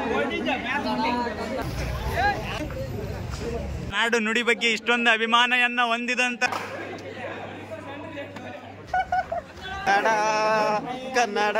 ನಾಡು ನುಡಿ ಬಗ್ಗೆ ಇಷ್ಟೊಂದು ಅಭಿಮಾನಯನ್ನ ಹೊಂದಿದಂತ ಕನ್ನಡ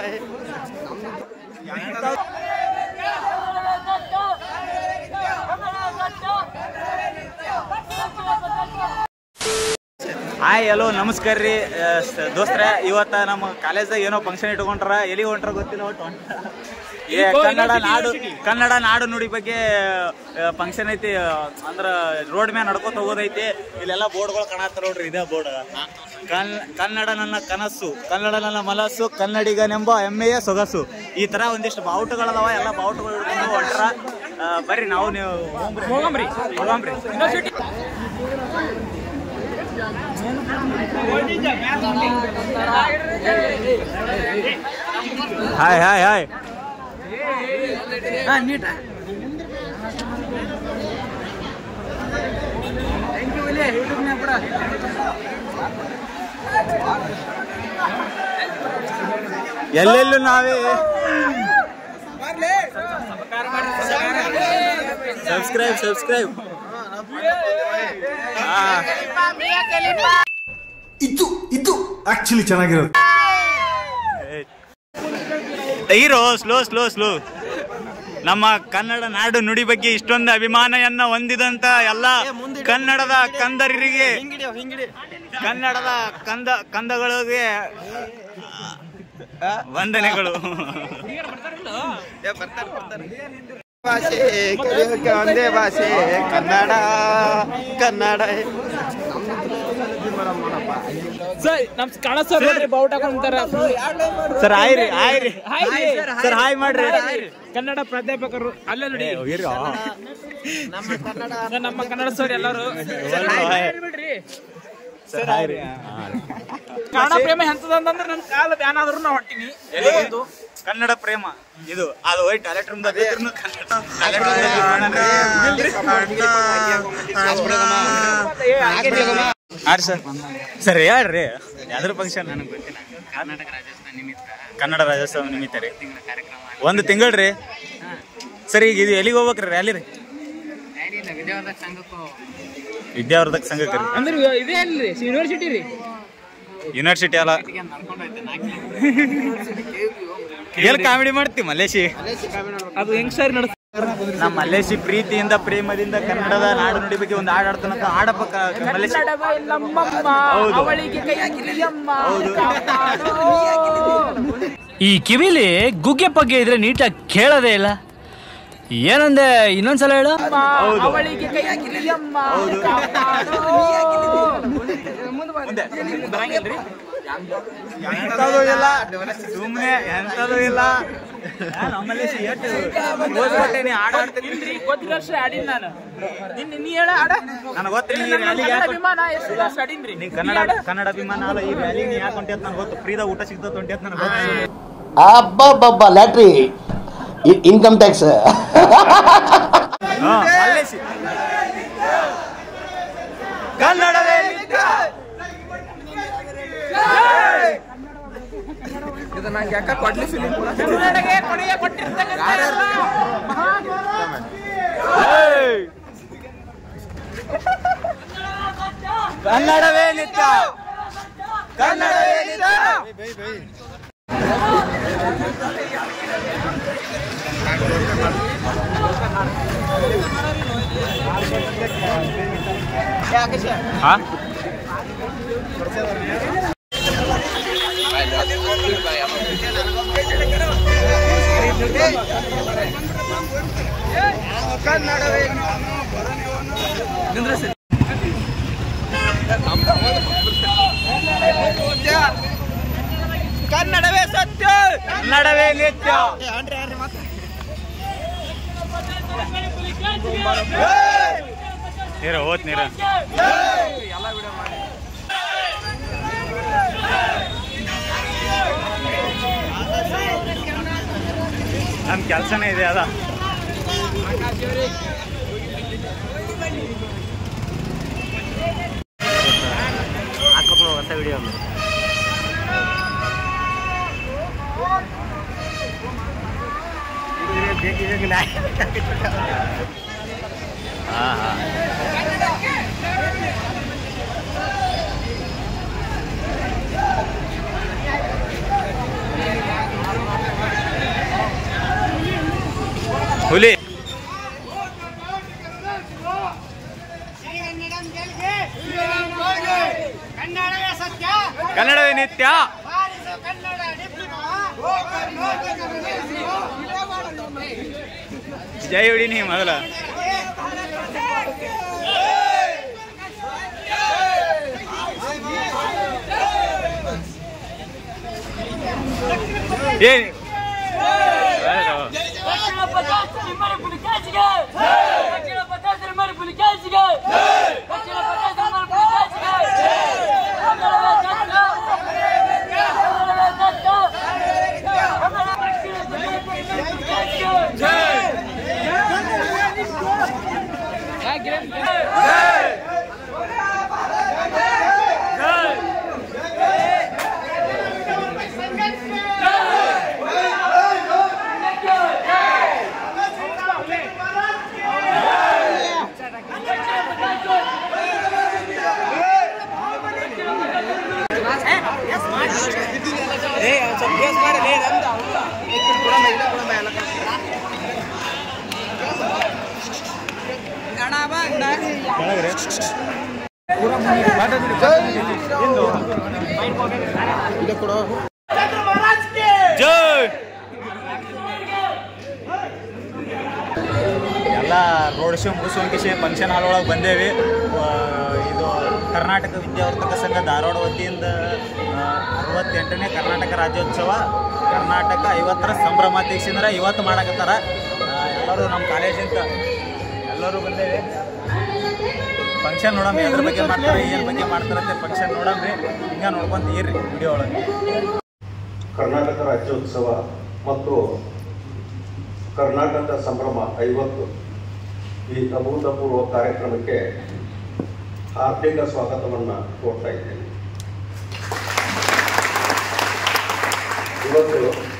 ಹಾಯ್ ಹಲೋ ನಮಸ್ಕಾರ ರೀ ದೋಸ್ತ್ರ ಇವತ್ತ ನಮ್ಮ ಕಾಲೇಜ್ದಾಗ ಏನೋ ಫಂಕ್ಷನ್ ಇಟ್ಕೊಂಡ್ರ ಎಲ್ಲಿ ಹೊಂಟ್ರ ಗೊತ್ತಿಲ್ಲ ಒಟ್ಟು ಹೊಂಟ್ರ. ಏ ಕನ್ನಡ ನಾಡು ಕನ್ನಡ ನಾಡು ನುಡಿ ಬಗ್ಗೆ ಫಂಕ್ಷನ್ ಐತಿ ಅಂದ್ರ ರೋಡ್ ಮ್ಯಾಗ ನಡ್ಕೊತ ಹೋಗೋದೈತಿ ಇಲ್ಲೆಲ್ಲ ಬೋರ್ಡ್ಗಳು ಕಾಣತ್ತಾರ ನೋಡ್ರಿ ಇದೇ ಬೋರ್ಡ್ ಕನ್ನಡ ನನ್ನ ಕನಸು ಕನ್ನಡ ನನ್ನ ಮನಸ್ಸು ಕನ್ನಡಿಗನೆಂಬ ಹೆಮ್ಮೆಯ ಸೊಗಸು ಈ ತರ ಒಂದಿಷ್ಟು ಬಾವುಟಗಳದಾವ ಎಲ್ಲ ಬಾವುಟಗಳು ಹಿಡ್ಕೊಂಡು ಹೊಂಟ್ರ ಆ, ಬರ್ರಿ ನಾವು ನೀವು ಹೋಗಂಬ್ರಿ ಹೋಗಂಬ್ರಿ ಹಾಯ್ ಹಾಯ್ ಹಾಯ್ ಎಲ್ಲೆಲ್ಲೂ ನಾವೇ ಸಬ್ಸ್ಕ್ರೈಬ್ ಸಬ್ಸ್ಕ್ರೈಬ್ ಇದು ಇದು ಆಕ್ಚುಲಿ ಚೆನ್ನಾಗಿರೋದು ಹೀರೋ ಸ್ಲೋ ಸ್ಲೋ ಸ್ಲೋ ನಮ್ಮ ಕನ್ನಡ ನಾಡು ನುಡಿ ಬಗ್ಗೆ ಇಷ್ಟೊಂದು ಅಭಿಮಾನಯನ್ನ ಹೊಂದಿದಂತ ಎಲ್ಲ ಕನ್ನಡದ ಕಂದರಿಗೆ ಕನ್ನಡದ ಕಂದ ಕಂದಗಳಿಗೆ ವಂದನೆಗಳು ಭಾಷೆ ಕಲಿಯೋಕೆ ಒಂದೇ ಭಾಷೆ ಕನ್ನಡ ಕನ್ನಡ ಸರ್ ನಮ್ ಕಾಣಿಸ್ತಾರ ನೋಡ್ರಿ ಬಾವುಟ ಹಾಕೊಂತಾರ ಸರ್ ಹಾಯ್ ರೀ ಹಾಯ್ ರೀ ಸರ್ ಹಾಯ್ ಮಾಡ್ರಿ ಕನ್ನಡ ಪ್ರಾಧ್ಯಾಪಕರು ಅಲ್ಲೇ ನೋಡಿ ಸರ್, ನಮ್ಮ ಕನ್ನಡ ಸರ್ ಎಲ್ಲರೂ ಸರ್, ಹಾಯ್ ಹೇಳ್ಬಿಡ್ರಿ. ಸರ್ ಹಾಯ್ ರೀ ಕನ್ನಡ ಪ್ರೇಮ ಎಂತದ ಅಂತಂದ್ರೆ ನನ್ ಕಾಲ ಬ್ಯಾನ್ ಆದ್ರೂ ನಾ ಹೊಟ್ಟಿನಿ ಇದು ಕನ್ನಡ ಪ್ರೇಮ ಇದು ಅದು ಹೋಯ್ ಟಾಯ್ಲೆಟ್ ರೂಮ್ ಕನ್ನಡ ಟಾಯ್ಲೆಟ್ ಹಾಂ ಸರ್ ಸರ್ ಹೇಳ್ರಿ ಯಾವ್ದ್ರ ಫಂಕ್ಷನ್ ನನಗೆ ಗೊತ್ತಿಲ್ಲ ಕರ್ನಾಟಕ ರಾಜ್ಯೋತ್ಸವ ನಿಮಿತ್ತ ಕನ್ನಡ ರಾಜ್ಯೋತ್ಸವ ನಿಮಿತ್ತ ರೀ ಒಂದು ತಿಂಗಳು ರೀ ಸರ್ ಈಗ ಇದು ಎಲ್ಲಿಗೆ ಹೋಗ್ಬೇಕ್ರಿ ರ್ಯಾಲಿ ರೀ ವಿದ್ಯಾವರ್ಧಕ ಸಂಘಕ್ಕೆ ರೀ ಅಂದ್ರೆ ಇದೇ ಅಲ್ರಿ ಯೂನಿವರ್ಸಿಟಿ ರೀ ಯೂನಿವರ್ಸಿಟಿ ಅಲ್ಲ ಎಲ್ಲಿ ಕಾಮಿಡಿ ಮಾಡ್ತಿ ಮಲೇಶಿ ಅದು ಹೆಂಗ್ ಸರ್ ನಡ್ಸ ನಮ್ಮ ಮಲೇಶಿ ಪ್ರೀತಿಯಿಂದ ಪ್ರೇಮದಿಂದ ಕನ್ನಡದ ನಾಡು ನುಡಿ ಬಗ್ಗೆ ಒಂದು ಹಾಡು ಆಡ್ತಾನಂತ ಹಾಡಪ್ಪ ಕ- ಮಲೇಶಿ ಕನ್ನಡವ ನಮ್ಮಮ್ಮ ಹೌದು. ಅವಳಿಗೆ ಕೈ ಹಿಡಿಯಮ್ಮ ಹೌದು. ಕಾಪಾಡು. ಈ ಕಿವಿಲಿ ಗುಗ್ಗೆ ಪಗ್ಗೆ ಇದ್ರೆ ನೀಟಾಗಿ ಕೇಳೋದೇ ಇಲ್ಲ ಏನಂದೆ ಇನ್ನೊಂದ್ಸಲ ಹೇಳು ಅಮ್ಮ, ಅವಳಿಗೆ ಕೈ ಹಿಡಿಯಮ್ಮ ಕಾಪಾಡು. ಮುಂದೆ ಬರಂಗಿಲ್ರಿ ಎಂತದೂ ಇಲ್ಲ ಸುಮ್ಮನೆ ಎಂತದೂ ಇಲ್ಲ ನಮ್ಮ ಮಲೇಶಿ ಎಷ್ಟು ಓದ್ಬಿಟ್ಟೇನಿ ಹಾಡು ಆಡ್ತೀನಿ ಇಲ್ರಿ ಗೊತ್ತಿಲ್ಲ ವರ್ಷ ಆಡಿನ್ ನಾನು ನಿನ್ ನೀ ಹೇಳ ಆಡ ನನಗೆ ಗೊತ್ತಿಲ್ಲ ಈ ನನ್ನ ರ್ಯಾಲಿಗೆ ಕನ್ನಡ ಯಾಕೆ ಅಭಿಮಾನ ಎಷ್ಟು ವರ್ಷ ಆಡಿನ್ರಿ ನೀ ಕನ್ನಡ ಕನ್ನಡ ಅಭಿಮಾನ ಅಲ್ಲ ಈ ರ್ಯಾಲಿಗೆ ನೀ ಯಾಕೆ ಹೊಂಟಿ ಅಂತ ನನಗೆ ಗೊತ್ತು ಫ್ರೀದಾಗ ಊಟ ಸಿಗ್ತದೆ ಹೊಂಟಿ ಅಂತ ನನಗೆ ಗೊತ್ತು ಅಬ್ಬಬ್ಬಬ್ಬ ಲ್ಯಾಟ್ರಿ ಇನ್ಕಮ್ ಟ್ಯಾಕ್ಸ್ ಹಾ, ಮಲ್ಲೇಶಿ ಕನ್ನಡವೇ ನಿತ್ಯ. ಕನ್ನಡಗೆ ಕೊನೆಯ ಕೊಟ್ಟಿರ್ತಕ್ಕಂಥ ಎಲ್ಲ ಮಹಾನ್ ಏಯ್! ಕನ್ನಡವೇ ನಿತ್ಯ ಕನ್ನಡವೇ ನಿತ್ಯ ಹಾ ಕನ್ನಡವೇ ಸತ್ಯ ಕನ್ನಡವೇ ನಿತ್ಯ ನೀರ ಓತ್ ನೀರ ನಮ್ ಕೆಲ್ಸನೇ ಇದೆ ಅದ ಹೊಸ ವಿಡಿಯೋ ಹಾ ಹಾ ಹುಲಿ ಕನ್ನಡವೇ ಸತ್ಯ ಕನ್ನಡವೇ ನಿತ್ಯ ಬಾರಿಸು ಕನ್ನಡ ಡಿಪ್ಲೊಮಾ ಜೈ ಹುಡಿ ನೀ ಮೊದಲ ಏನ್ ಜೈ ಎಲ್ಲ ರೋಡ್ ಶೋ ಮುಗಿಸುವಂಕಿಸಿ ಫಂಕ್ಷನ್ ಹಾಲ್ ಒಳಗೆ ಬಂದೇವಿ ಆ, ಇದು ಕರ್ನಾಟಕ ವಿದ್ಯಾವರ್ತಕ ಸಂಘ ಧಾರವಾಡ ವತಿಯಿಂದ ಆ, ಅರವತ್ತೆಂಟನೇ ಕರ್ನಾಟಕ ರಾಜ್ಯೋತ್ಸವ ಕರ್ನಾಟಕ ಐವತ್ತರ ಸಂಭ್ರಮ ದೀಕ್ಷಿಂದ್ರ ಇವತ್ತು ಮಾಡಕತ್ತಾರ ಆ, ಎಲ್ಲರೂ ನಮ್ಮ ಕಾಲೇಜಿಂದ ಎಲ್ಲರೂ ಬಂದೇವಿ ಫಂಕ್ಷನ್ ನೋಡಮ್ರಿ ಅದ್ರ ಬಗ್ಗೆ ಮಾಡ್ತಾರೆ ಏನ್ ಬಗ್ಗೆ ಮಾಡ್ತಾರಂತೆ ಫಂಕ್ಷನ್ ನೋಡಮ್ರಿ ಹಿಂಗ ನೋಡ್ಕೊಂತ ಇರ್ರಿ ವಿಡಿಯೋ ಒಳಗೆ ಕರ್ನಾಟಕ ರಾಜ್ಯೋತ್ಸವ ಮತ್ತು ಕರ್ನಾಟಕ ಸಂಭ್ರಮ ಐವತ್ತು ಈ ಅಭೂತಪೂರ್ವ ಕಾರ್ಯಕ್ರಮಕ್ಕೆ ಹಾರ್ದಿಕ ಸ್ವಾಗತವನ್ನು ಕೋರ್ತಾ ಇದ್ದೇನೆ ಇವತ್ತು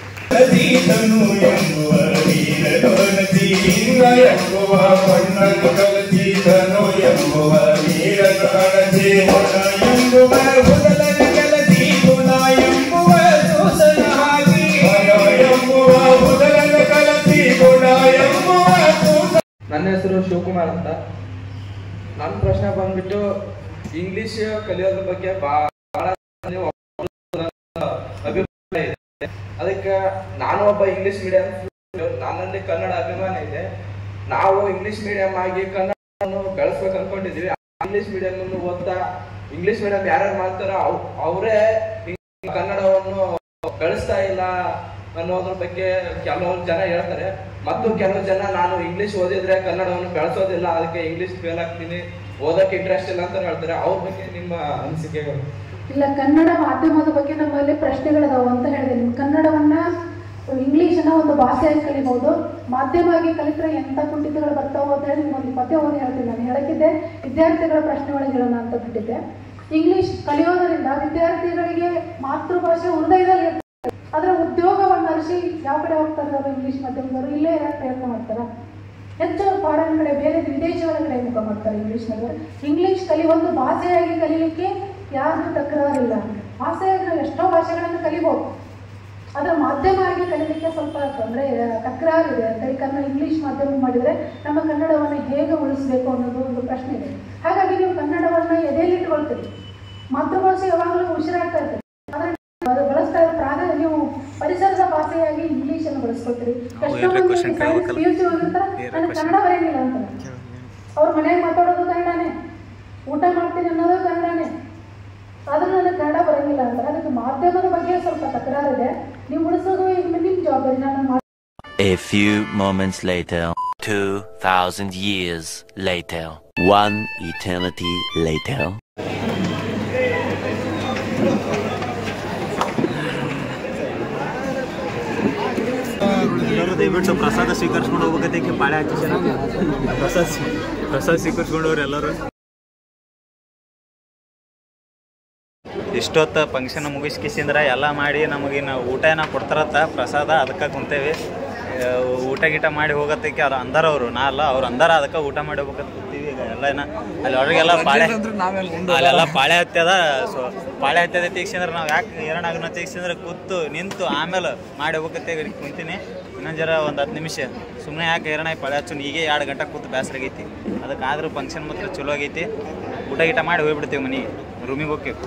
ನನ್ನ ಹೆಸರು ಶಿವಕುಮಾರ್ ಅಂತ ನನ್ನ ಪ್ರಶ್ನೆ ಬಂದ್ಬಿಟ್ಟು ಇಂಗ್ಲಿಷ್ ಕಲಿಯೋದ್ರ ಬಗ್ಗೆ ಬಹಳ ಅಭಿಪ್ರಾಯ ಇದೆ ಅದಕ್ಕೆ ನಾನು ಒಬ್ಬ ಇಂಗ್ಲಿಷ್ ಮೀಡಿಯಂ ನನ್ನಲ್ಲಿ ಕನ್ನಡ ಅಭಿಮಾನ ಇದೆ ನಾವು ಇಂಗ್ಲಿಷ್ ಮೀಡಿಯಂ ಆಗಿ ಕನ್ನಡವನ್ನು ಬೆಳೆಸ್ಬೇಕು ಅನ್ಕೊಂಡಿದೀವಿ ಇಂಗ್ಲಿಷ್ ಮೀಡಿಯಂ ಅನ್ನು ಓದ್ತಾ ಇಂಗ್ಲಿಷ್ ಮೀಡಿಯಂ ಯಾರ್ಯಾರು ಮಾಡ್ತಾರೋ ಅವ್- ಅವರೇ ಕನ್ನಡವನ್ನು ಬೆಳೆಸ್ತಾ ಇಲ್ಲ ಅನ್ನೋದ್ರ ಬಗ್ಗೆ ಕೆಲವು ಜನ ಹೇಳ್ತಾರೆ ಮತ್ತು ಕೆಲವು ಜನ ನಾನು ಇಂಗ್ಲಿಷ್ ಓದಿದ್ರೆ ಕನ್ನಡವನ್ನು ಬೆಳೆಸೋದಿಲ್ಲ ಅದಕ್ಕೆ ಇಂಗ್ಲಿಷ್ ಫೇಲ್ ಆಗ್ತೀನಿ ಓದಕ್ಕೆ ಇಂಟ್ರೆಸ್ಟ್ ಇಲ್ಲ ಅಂತ ಹೇಳ್ತಾರೆ ಅವ್ರ ಬಗ್ಗೆ ನಿಮ್ಮ ಅನಿಸಿಕೆಗಳು ಇಲ್ಲ ಕನ್ನಡ ಮಾಧ್ಯಮದ ಬಗ್ಗೆ ನಮ್ಮಲ್ಲಿ ಪ್ರಶ್ನೆಗಳಿದಾವೆ ಅಂತ ಹೇಳಿದೆ ನಿಮ್ ಕನ್ನಡವನ್ನ ಇಂಗ್ಲಿಷನ್ನ ಒಂದು ಭಾಷೆಯಾಗಿ ಕಲಿಬಹುದು ಮಾಧ್ಯಮವಾಗಿ ಕಲಿತ್ರೆ ಎಂತ ಕುಂಠಿತಗಳು ಬರ್ತಾವೋ ಅಂತ ಹೇಳಿ ನಿಮ್ಗೊಂದು ಪದ್ಯ ಓದಿ ಹೇಳ್ತೀನಿ ನಾನು ಹೇಳಕ್ಕಿದ್ದೆ ವಿದ್ಯಾರ್ಥಿಗಳ ಪ್ರಶ್ನೆಗಳಿಗೆ ಹೇಳೋಣ ಅಂತ ಬಿಟ್ಟಿದ್ದೆ ಇಂಗ್ಲಿಷ್ ಕಲಿಯೋದರಿಂದ ವಿದ್ಯಾರ್ಥಿಗಳಿಗೆ ಮಾತೃಭಾಷೆ ಹೃದಯದಲ್ಲಿ ಇರ್ತದೆ. ಅದರ ಉದ್ಯೋಗವನ್ನು ಅರಿಸಿ ಯಾವ ಕಡೆ ಹೋಗ್ತಾರೆ ಅವರು ಇಂಗ್ಲಿಷ್ ಮಾಧ್ಯಮದವರು ಇಲ್ಲೇ ಇರಕ್ಕೆ ಪ್ರಯತ್ನ ಮಾಡ್ತಾರ ಹೆಚ್ಚು ಫಾರಿನ್ ಕಡೆ ಬೇರೆ ವಿದೇಶಗಳ ಕಡೆ ಮುಖ ಮಾಡ್ತಾರೆ ಇಂಗ್ಲಿಷ್ನವರು ಇಂಗ್ಲಿಷ್ ಕಲಿ ಒಂದು ಭಾಷೆಯಾಗಿ ಕಲೀಲಿಕ್ಕೆ ಯಾರಿಗೂ ತಕರಾರಿಲ್ಲ ಭಾಷೆಯಾಗಿ ನಾವು ಎಷ್ಟೋ ಭಾಷೆಗಳನ್ನು ಕಲಿಬಹುದು ಅದರ ಮಾಧ್ಯಮ ಆಗಿ ಕಲೀಲಿಕ್ಕೆ ಸ್ವಲ್ಪ ತೊಂದರೆ ತಕರಾರಿದೆ ಅಂತ ಈ ಕನ್ನಡ ಇಂಗ್ಲಿಷ್ ಮಾಧ್ಯಮ ಮಾಡಿದರೆ ನಮ್ಮ ಕನ್ನಡವನ್ನು ಹೇಗೆ ಉಳಿಸಬೇಕು ಅನ್ನೋದು ಒಂದು ಪ್ರಶ್ನೆ ಇದೆ ಹಾಗಾಗಿ ನೀವು ಕನ್ನಡವನ್ನು ಎದೆಯಲ್ಲಿ ಇಟ್ಕೊಳ್ತೀರಿ ಮಾತೃಭಾಷೆ ಯಾವಾಗಲೂ ಉಸಿರಾಡ್ತಾ ಇರ್ತದೆ ಆದರೆ ಅದು ಬಳಸ್ತಾ ಇರೋ ಪ್ರಾಣ ನೀವು ಪರಿಸರದ ಭಾಷೆಯಾಗಿ ಇಂಗ್ಲಿಷ್ ಅನ್ನು ಬಳಸ್ಕೊಳ್ತೀರಿ ಎಷ್ಟೋ ಏನ್ರ ಮಂದಿ question ಕೇಳ್ಬೇಕಲ್ಲ? ಪಿ ಯು ಸಿ ಓದಿರ್ತಾರೆ ಏನ್ರ ನನಗೆ question? ಕನ್ನಡ ಬರೆಯಂಗಿಲ್ಲ ಅಂತಾರೆ ಅವ್ರ ಮನೆಯಾಗ ಮಾತಾಡೋದು ಕನ್ನಡನೇ ಊಟ ಮಾಡ್ತೀನಿ ಅನ್ನೋದು ಕನ್ನಡನೇ ಆದ್ರೂ ನನಗೆ ಕನ್ನಡ ಬರಂಗಿಲ್ಲ ಅಂತಾರೆ ಅದಕ್ಕೆ ಮಾಧ್ಯಮದ ಬಗ್ಗೆ ಸ್ವಲ್ಪ ತಕರಾರಿದೆ ನೀವು ಉಳಿಸೋದು ಈಗ ನಿಮ್ಮ ಜವಾಬ್ದಾರಿ ನಾನು ಮಾಡ್- A few moments later, 2000 years later, one eternity later. ಎಲ್ಲರೂ ದಯವಿಟ್ಟು ಪ್ರಸಾದ ಸ್ವೀಕರಿಸ್ಕೊಂಡು ಹೋಗ್ಬೇಕಂತ ಬಾಳೆ ಹಚ್ಚಿ ಜನ ಪ್ರಸಾದ ಸ್ವೀ- ಪ್ರಸಾದ ಸ್ವೀಕರಿಸ್ಕೊಂಡವ್ರು ಎಲ್ಲರೂ ಇಷ್ಟೊತ್ತ ಫಂಕ್ಷನ್ ಮುಗಿಸ್ಕಿಸಿಂದ್ರ ಎಲ್ಲ ಮಾಡಿ ನಮಗಿನ್ನ ಊಟ ಏನ ಕೊಡ್ತಾರತ್ತ ಪ್ರಸಾದ ಅದಕ್ಕೆ ಕುಂತೇವಿ ಆ, ಊಟ ಗೀಟ ಮಾಡಿ ಹೋಗತ್ತಕ್ಕೆ ಅವ್ರು ಅಂದಾರ ಅವರು ನಾ ಅಲ್ಲ ಅವ್ರು ಅಂದಾರ ಅದಕ್ಕೆ ಊಟ ಮಾಡಿ ಹೋಗ್ಬೇಕಂತ ಕೂತೀವಿ ಈಗ ಎಲ್ಲ ಏನ ಅಲ್ಲಿ ಅವ್ರಿಗೆಲ್ಲ ಪಾಳೆ ಅಲ್ಲೆಲ್ಲ ಪಾಳೆ ಹತ್ಯದ ಸೊ ಪಾಳೆ ಹತ್ಯದ ತೀಕ್ಷಂದ್ರೆ ನಾವು ಯಾಕೆ ಏರಣಾಗನ ತೀಕ್ಷಂದ್ರೆ ಕೂತು ನಿಂತು ಆಮೇಲೆ ಮಾಡಿ ಹೋಗತ್ತೆ ಕುಂತೀನಿ ಇನ್ನೊಂದು ಜರ ಒಂದು ಹತ್ತು ನಿಮಿಷ ಸುಮ್ಮನೆ ಯಾಕೆ ಏರಣಾಗಿ ಪಾಳೆ ಹಚ್ಚು ಈಗ ಎರಡು ಗಂಟೆ ಕೂತು ಬೇಸರ ಆಗೈತಿ ಅದಕ್ಕೆ ಆದ್ರೂ ಫಂಕ್ಷನ್ ಮಾತ್ರ ಚಲೋ ಆಗೈತಿ ಊಟ ಗೀಟ ಮಾಡಿ ಹೋಗ್ಬಿಡ್ತೀವಿ ಮನೆಗೆ ರೂಮಿಗೆ ಹೋಗ್ತೀವಿ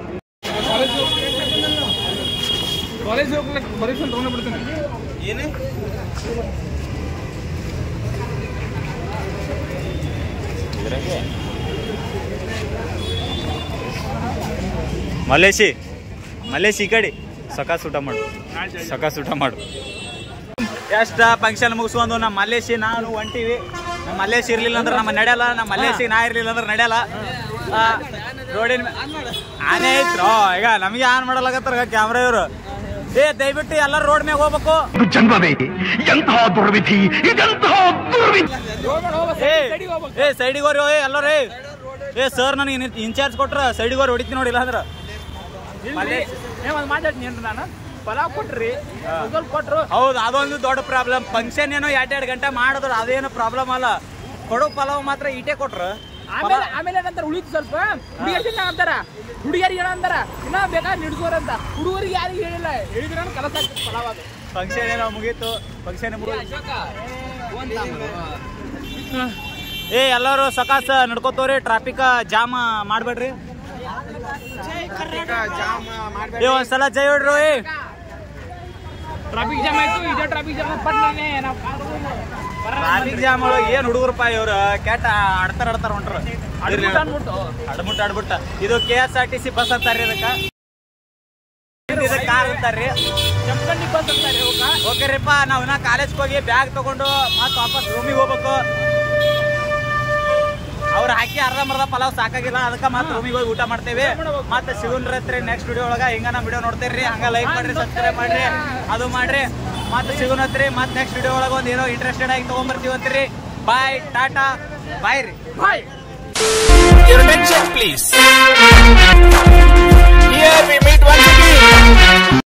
ಕಾಲೇಜ್ ಹೋಗ್ಲಿಕ್ಕೆ ಪರೀಕ್ಷೆ ತಗೊಂಡು ಬಿಡ್ತೀನಿ ಏನು ಮಲೇಶಿ ಮಲೇಶಿ ಈ ಕಡೆ ಸಕಾಸ್ ಊಟ ಮಾಡು ಸಕಾಸ್ ಊಟ ಮಾಡು ಎಷ್ಟ ಫಂಕ್ಷನ್ ಮುಗಿಸ್ಕೊಂಡು ನಮ್ಮ ಮಲ್ಲೇಶಿ ನಾನು ಹೊಂಟಿವಿ ನಮ್ಮ ಮಲ್ಲೇಶಿ ಇರ್ಲಿಲ್ಲ ಅಂದ್ರೆ ನಮ್ಮ ನಡೆಯಲ್ಲ ನಮ್ಮ ಮಲ್ಲೇಶಿ ನಾ ಇರ್ಲಿಲ್ಲ ಅಂದ್ರೆ ನಡೆಯಲ್ಲ ಆ, ರೋಡಿನ ಮೇ- ಆನೆ ಐತ್ರೋ ಈಗ ನಮಗೆ ಆನ್ ಮಾಡಲಾಗತ್ತಾರ ಕ್ಯಾಮ್ರಾ ಇವರು ಏ ದಯವಿಟ್ಟು ಎಲ್ಲರೂ ರೋಡ್ ಮ್ಯಾಗ ಹೋಗ್ಬೇಕು ಜನ್ಮವೇ ಎಂತಹ ದುರ್ವಿಧಿ ಇದೆಂತಹ ದುರ್ವಿಧಿ ಏ ಏ ಸೈಡಿಗೆ ಹೋರಿ ಏ ಎಲ್ಲರೂ ಏ ಏ ಸರ್ ನನಗೆ ಇನ್ಚಾರ್ಜ್ ಕೊಟ್ರ ಸೈಡಿಗೆ ಹೋರಿ ಹೊಡಿತೀನಿ ನೋಡಿಲ್ಲ ಅಂದ್ರೆ ಏ ಒಂದು ಮಾತಾಡ್ತೀನಿ ಏನ್ರಿ ನಾನು ಪಲಾವ್ ಕೊಟ್ರಿ ಸ್ವಲ್ಪ ಕೊಟ್ರು ಹೌದು ಅದೊಂದು ದೊಡ್ಡ ಪ್ರಾಬ್ಲಮ್ ಫಂಕ್ಷನ್ ಏನೋ ಎರಡ್ ಎರಡು ಗಂಟೆ ಮಾಡಿದ್ರು ಅದೇನು ಪ್ರಾಬ್ಲಮ್ ಅಲ್ಲ ಕೊಡೋ ಪಲಾವ್ ಮಾತ್ರ ಈಟೇ ಕೊಟ್ರು ಆಮೇಲೆ ಆಮೇಲೆ ಏನಂತಾರ ಉಳಿತು ಸ್ವಲ್ಪ ಹುಡುಗಿಯರಿಗೆ ಅಂತಾರ ಹುಡುಗಿಯರಿಗೆ ಏನಂತಾರ ಇನ್ನ ಬೇಕಾದ್ರೆ ನಿಡ್ಸೋರಂತ ಹುಡುಗರಿಗೆ ಯಾರಿಗೆ ಹೇಳಿಲ್ಲ ಹೇಳಿದ್ರೆ ಕೆಲಸ ಆಗ್ತದೆ ಪಲಾವ್ ಅದು ಫಂಕ್ಷನ್ ಏನೋ ಮುಗೀತು ಫಂಕ್ಷನ್ ಏ ಎಲ್ಲರೂ ಸಕಾಸ ನಡ್ಕೋತವ್ರಿ ಟ್ರಾಫಿಕ್ ಜಾಮ್ ಮಾಡ್ಬೇಡ್ರಿ ಏ ಒಂದ್ಸಲ ಜೈ ಹೊಡ್ರು ಏ ಟ್ರಾಫಿಕ್ ಜಾಮ್ ಆಯ್ತು ಇದೇ ಟ್ರಾಫಿಕ್ ಜಾಮ್ ಪಟ್ನೇ ನಾವು ಟ್ರಾಫಿಕ್ ಜಾಮ್ ಒಳಗೆ ಏನ್ ಹುಡುಗರಪ್ಪ ಇವ್ರು ಕೆಟ್ಟ ಆಡ್ತಾರ ಆಡ್ತಾರ ಹೊಂಟ್ರ ಅಡ್ಬಿಟ್ಟು ಅನ್ಬಿಟ್ಟು ಅಡ್ಬಿಟ್ಟು ಅಡ್ಬಿಟ್ಟ ಇದು K S R T C bus ಅಂತಾರ್ರಿ ಇದಕ್ಕ ಇದಕ್ಕೆ ಕಾರ್ ಅಂತಾರ್ರಿ ಜಮಖಂಡಿ ಬಸ್ ಅಂತಾರೆ ಹೋಗ ಓಕೆ ರೀಪ್ಪ ನಾವು ಇನ್ನ ಕಾಲೇಜ್ಗೆ ಹೋಗಿ ಬ್ಯಾಗ್ ತಗೊಂಡು ಮತ್ತೆ ವಾಪಸ್ ರೂಮಿಗೆ ಹೋಗ್ಬೇಕು ಅವ್ರು ಹಾಕಿ ಅರ್ಧ ಮರ್ಧ ಪಲಾವ್ ಸಾಕಾಗಿಲ್ಲ ಅದಕ್ಕೆ ಮತ್ತೆ ರೂಮಿಗೆ ಹೋಗಿ ಊಟ ಮಾಡ್ತೇವೆ ಮತ್ತೆ ಸಿಗುನ್ರತ್ರಿ ನೆಕ್ಸ್ಟ್ ವಿಡಿಯೋ ಒಳಗ ಹಿಂಗ ನಮ್ಮ ವಿಡಿಯೋ ನೋಡ್ತೀರಿ ಹಂಗ ಲೈಕ್ ಮಾಡ್ರಿ ಸಬ್ಸ್ಕ್ರೈಬ್ ಮಾಡ್ರಿ ಅದು ಮಾಡ್ರಿ ಮತ್ತೆ ಸಿಗುನತ್ರಿ ಮತ್ತೆ ನೆಕ್ಸ್ಟ್ ವಿಡಿಯೋ ಒಳಗ ಒಂದು ಏನೋ ಇಂಟ್ರೆಸ್ಟೆಡ್ ಆಗಿ ತಗೊಂಡ್ಬರ್ತೀವಂತ್ರಿ ಬಾಯ್ ಟಾಟಾ ಬಾಯ್ ರೀ ಬಾಯ್ Your attention, please. Here we meet once again.